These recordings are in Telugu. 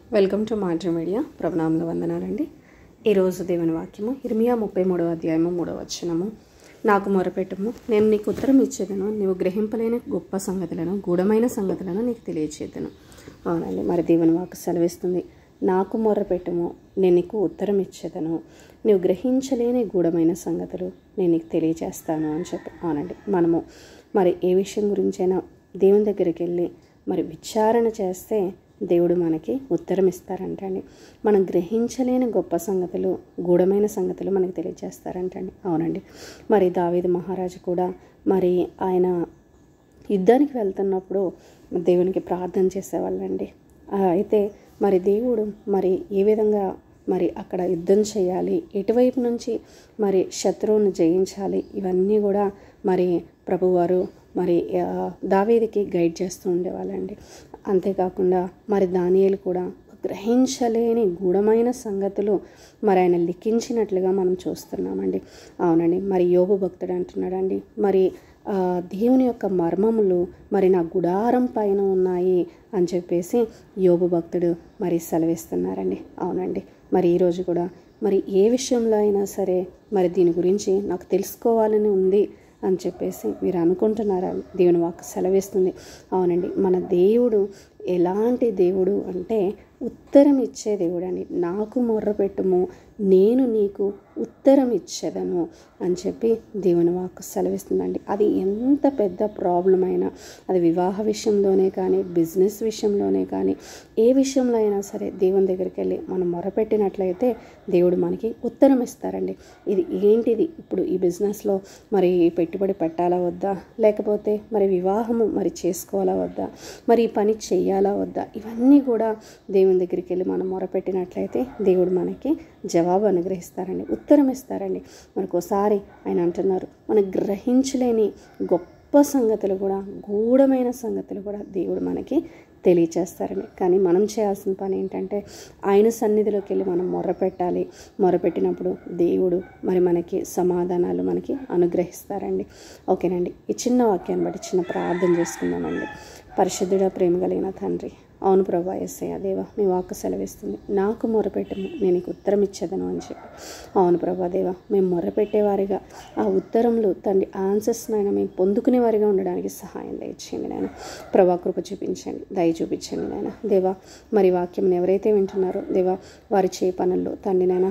వెల్కమ్ టు మాడ్రి మీడియా ప్రభునామంలో వందనాలండి ఈరోజు దేవుని వాక్యము ఇర్మియా ముప్పై మూడవ అధ్యాయము మూడవ వచనము నాకు మొరపెట్టుము నేను నీకు ఉత్తరం ఇచ్చేదను నీవు గ్రహింపలేని గొప్ప సంగతులను గూఢమైన సంగతులను నీకు తెలియచేద్దును అవునండి మరి దేవుని వాక్కు సెలవిస్తుంది నాకు మొర్రపెట్టుము నేను నీకు ఉత్తరం ఇచ్చేదను నీవు గ్రహించలేని గూఢమైన సంగతులు నేను నీకు తెలియజేస్తాను అని చెప్పి అవునండి మనము మరి ఏ విషయం గురించైనా దేవుని దగ్గరికి వెళ్ళి మరి విచారణ చేస్తే దేవుడు మనకి ఉత్తరం ఇస్తారంటండి మనం గ్రహించలేని గొప్ప సంగతులు గూఢమైన సంగతులు మనకి తెలియజేస్తారంటండి అవునండి మరి దావీదు మహారాజు కూడా మరి ఆయన యుద్ధానికి వెళ్తున్నప్పుడు దేవునికి ప్రార్థన చేసేవాళ్ళండి ఆ, అయితే మరి దేవుడు మరి ఏ విధంగా మరి అక్కడ యుద్ధం చేయాలి ఎటువైపు నుంచి మరి శత్రువును జయించాలి ఇవన్నీ కూడా మరి ప్రభువారు మరి ఆ, దావీదికి గైడ్ చేస్తూ ఉండేవాళ్ళండి అంతేకాకుండా మరి దానియేలు కూడా గ్రహించలేని గూఢమైన సంగతులు మరి ఆయన లిఖించినట్లుగా మనం చూస్తున్నామండి అవునండి మరి యోబు భక్తుడు అంటున్నాడండి మరి ఆ, దేవుని యొక్క మర్మములు మరి నా గుడారం పైన ఉన్నాయి అని చెప్పేసి యోబు భక్తుడు మరి సెలవిస్తున్నారండి అవునండి మరి ఈరోజు కూడా మరి ఏ విషయంలో అయినా సరే మరి దీని గురించి నాకు తెలుసుకోవాలని ఉంది అని చెప్పేసి మీరు అనుకుంటున్నారా దేవుని వాక్ సెలవిస్తుంది అవునండి మన దేవుడు ఎలాంటి దేవుడు అంటే ఉత్తరం ఇచ్చే దేవుడు అండి నాకు మొర్రపెట్టుము నేను నీకు ఉత్తరం ఇచ్చేదను అని చెప్పి దేవుని వాక్కు సెలవిస్తుందండి అది ఎంత పెద్ద ప్రాబ్లం అయినా అది వివాహ విషయంలోనే కానీ బిజినెస్ విషయంలోనే కానీ ఏ విషయంలో అయినా సరే దేవుని దగ్గరికి వెళ్ళి మనం మొరపెట్టినట్లయితే దేవుడు మనకి ఉత్తరం ఇస్తారండి ఇది ఏంటిది ఇప్పుడు ఈ బిజినెస్లో మరి పెట్టుబడి పెట్టాలా వద్దా లేకపోతే మరి వివాహము మరి చేసుకోవాలా వద్దా మరి ఈ పని చేయాలా వద్దా ఇవన్నీ కూడా దేవుని దగ్గరికి వెళ్ళి మనం మొరపెట్టినట్లయితే దేవుడు మనకి జవాబు అనుగ్రహిస్తారండి ఉత్తరం ఇస్తారండి మనకోసారి ఆయన అంటున్నారు మనం గ్రహించలేని గొప్ప సంగతులు కూడా గూఢమైన సంగతులు కూడా దేవుడు మనకి తెలియచేస్తారండి కానీ మనం చేయాల్సిన పని ఏంటంటే ఆయన సన్నిధిలోకి వెళ్ళి మనం మొర్రపెట్టాలి మొర్రపెట్టినప్పుడు దేవుడు మరి మనకి సమాధానాలు మనకి అనుగ్రహిస్తారండి ఓకేనండి ఈ చిన్న వాక్యాన్ని బట్టి చిన్న ప్రార్థన చేసుకుందామండి పరిశుద్ధుడ ప్రేమ కలిగిన తండ్రి అవును ప్రభా ఎస్ఐ దేవా మీ వాక్కు సెలవిస్తుంది నాకు మొరపెట్టము నేను నీకు ఉత్తరం ఇచ్చేదను అని చెప్పి అవును ప్రభా దేవా మేము మొరపెట్టేవారిగా ఆ ఉత్తరంలో తండ్రి ఆన్సర్స్ నాయన మేము పొందుకునే వారిగా ఉండడానికి సహాయం దయచేయండి నాయన ప్రభా కృప చూపించండి దయ చూపించండి నాయన దేవా మరి వాక్యం ఎవరైతే వింటున్నారో దేవా వారి చే పనుల్లో తండ్రి నాయన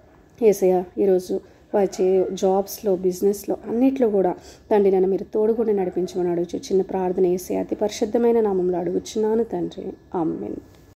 ఏసయ్య ఈరోజు వారి చే జాబ్స్లో బిజినెస్లో అన్నిట్లో కూడా తండ్రి నన్ను మీరు తోడుగుండి నడిపించమని అడుగుచు చిన్న ప్రార్థన వేసే అతి పరిశుద్ధమైన నామంలో అడుగుచున్నాను తండ్రి ఆమెన్